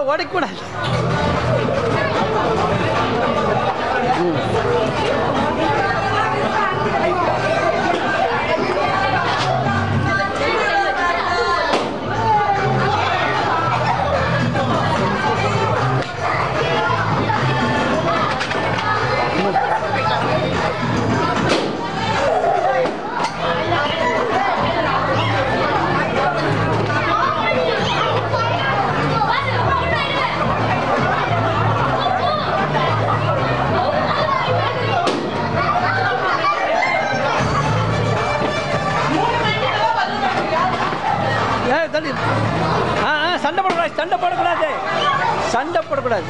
உடைக்கூடாது ஏ தள்ளி ஆ ஆ சண்டை போடக்கூடாது சண்டை போடக்கூடாது சண்டை போடக்கூடாது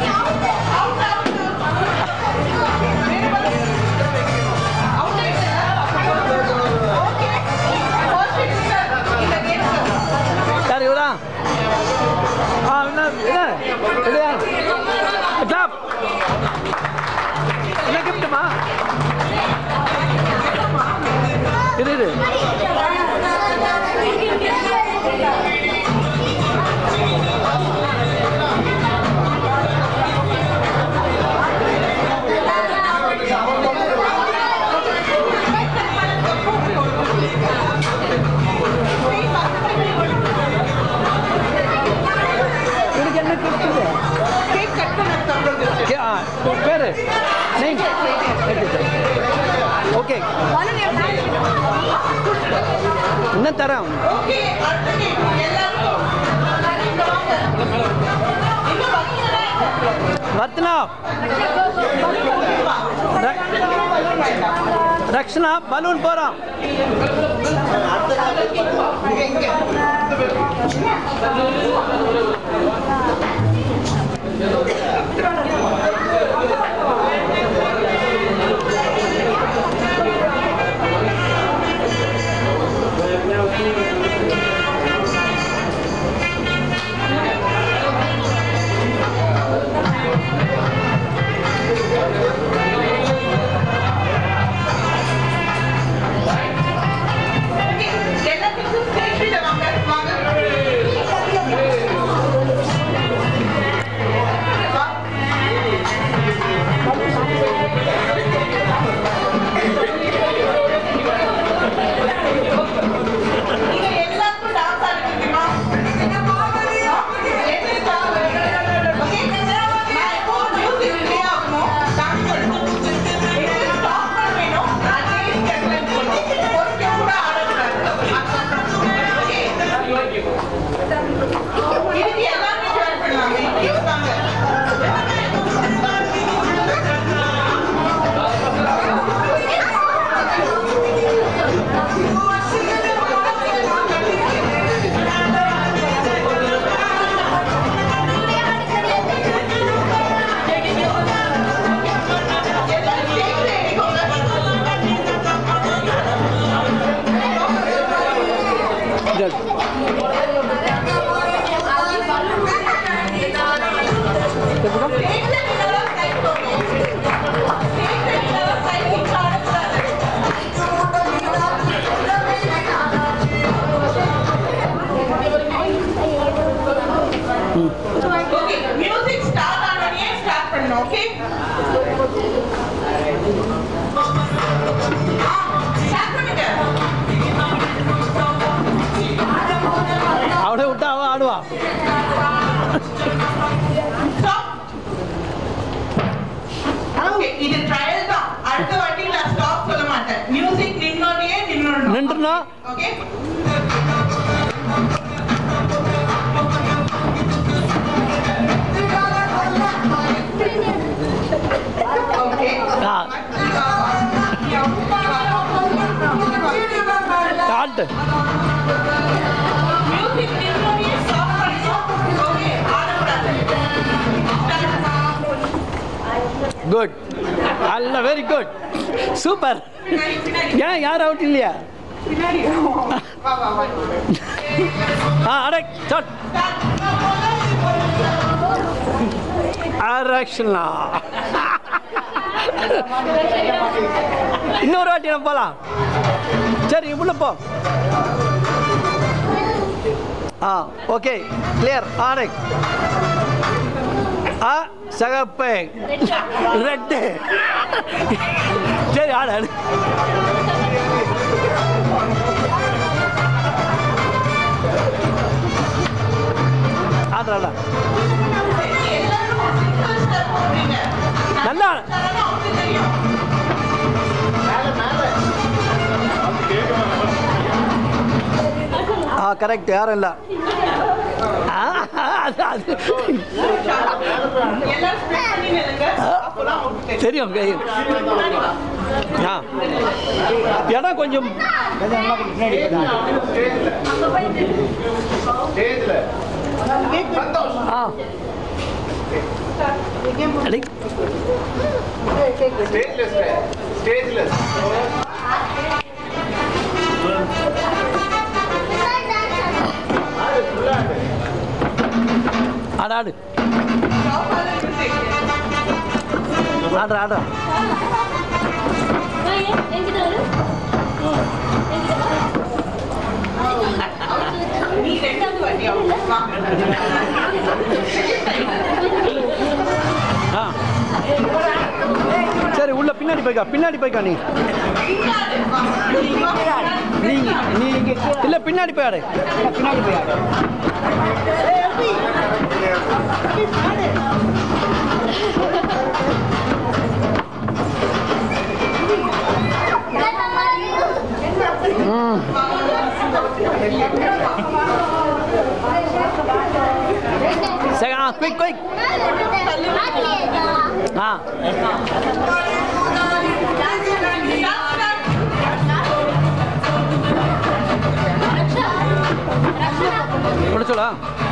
யார் இவரா ஆ என்ன என்ன இல்லையா ஸ்டாப் என்ன கிஃப்ட்டுமா இரு இரு இவனுக்கு என்ன கிஃப்ட்டு கே- ஆ, பேரு நேம் ஓகே என்ன தரேன் ரத்னா ர- ரக்ஷனா பலூன் போகிறோம் மியூசிக் ஸ்டார்ட் ஆனோடனே ஸ்டார்ட் பண்ணணும் ஓகே ஸ்டார்ட் பண்ணுங்க அவனை விட்டா அவன் ஆடுவான் ஸ்டாப் ஓகே இது ட்ரையல் தான் அடுத்த வாட்டி நான் ஸ்டாப் சொல்ல மாட்டேன் மியூசிக் நின்னோடனே நின்னோடணும் நின்றுனா ஓகே ஓகே ஆ ஸ்டார்ட் மியூசிக் நின்னோடனே ஸ்டாப் பண்ணிக்கோ ஓகே ஆடக்கூடாது குட் அல்ல வெரி குட் சூப்பர் ஏன் யார் அவுட் இல்லையா பின்னாடி வா வா வா ஆ அடே ஸ்டார்ட் அரக்ஷனா இன்னொரு வாட்டி நம்ம போகலாம் சரி உள்ள போ ஆ ஓகே கிளியர் ஆரை ஆ சகப்பு ரெட்டு சரி ஆடு ஆடு ஆடு ஆடா எல்லாரும் single step போடுறீங்க. நல்லா தரணும் அவருக்கு தெரியும். ஆ கரெக்ட் யாரும் இல்லை ஆ, அது அது எல்லாரும் split பண்ணி நில்லுங்க. அப்போதான் அவருக்கு தெரியும். தெரியும் தெரியும் முன்னாடி வா. ஆ இடம் கொஞ்சம் ஆ அடி. ஆடு ஆடு Drop all the music. ஆடு ஆடு நீ ரெண்டாவது வாட்டி அவங்க வா. ஆ சரி உள்ள பின்னாடி போய்க்கா பின்னாடி போய்க்கா நீ பின்னாடி வா. நீ வா. நீ நீ இல்லை பின்னாடி போய் ஆடு பின்னாடி போய் ஆடு ம் சரி ஆ குயிக் குயிக் ஆ முடிச்சோலா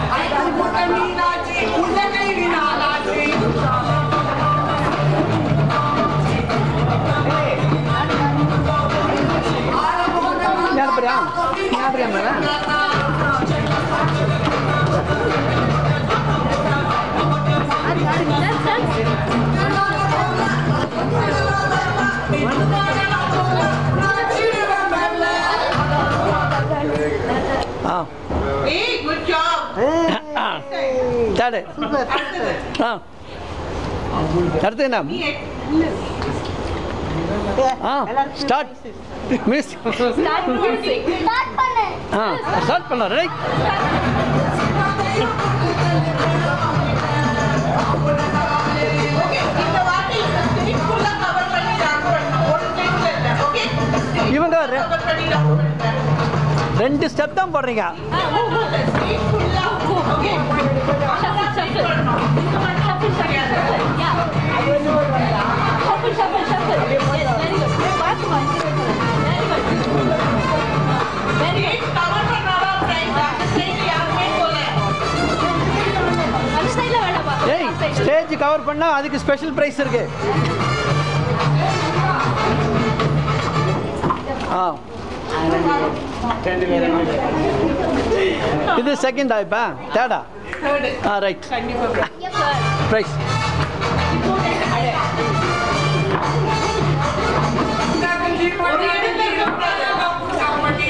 யார் பேரா யார் பேரா மேடம் ஆ Hey, good job. ஆ தேர்டு அடுத்தது. ஆ அடுத்து என்ன நீ எட்- ஆ ஸ்டார்ட் மிஸ் ஆ ஸ்டார்ட் பண்ணலாம் ரைட் Okay, இந்த வாட்டி stage full ஆ cover பண்ணி round பண்ணணும். ஒரு stage ல இல்ல, okay? இவங்க ரெ- cover பண்ணி round பண்ணுங்க. ரெண்டு ஸ்டெப் தான் போடுறீங்க Stage full ஆ, okay? அதான் stage பண்ணணும். இது மட்டும் தெரியாது. Stage cover பண்ணாதான் prize. அந்த stage யாருமே போல. ஏய் ஸ்டேஜ் கவர் பண்ணா அதுக்கு ஸ்பெஷல் ப்ரைஸ் இருக்கு ஆ இது செகண்டா இப்போ தேர்டா Third. ஆ ரைட் கண்டிப்பா ப்ரைஸ் ஒரு இடத்துல இருக்கக்கூடாது.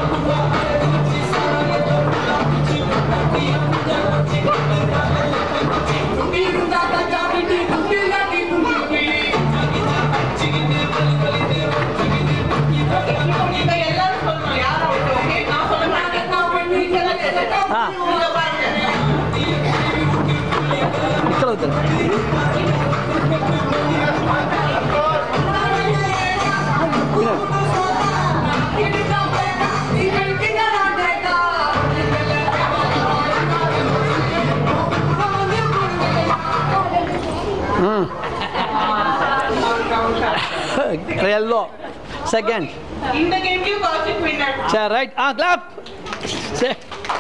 இப்ப எல்லாரும் சொல்லணும். யார் out, okay? நான் சொல்ல மாட்டேன். நீங்க எல்லாம் கேளுங்க. ஆ. நீங்க பாருங்க. நிக்கல ம் எல்லோ செகண்ட் இந்த கேம்லயும் கௌஷிக் winner. சரி ரைட் ஆ கிளாப் சரி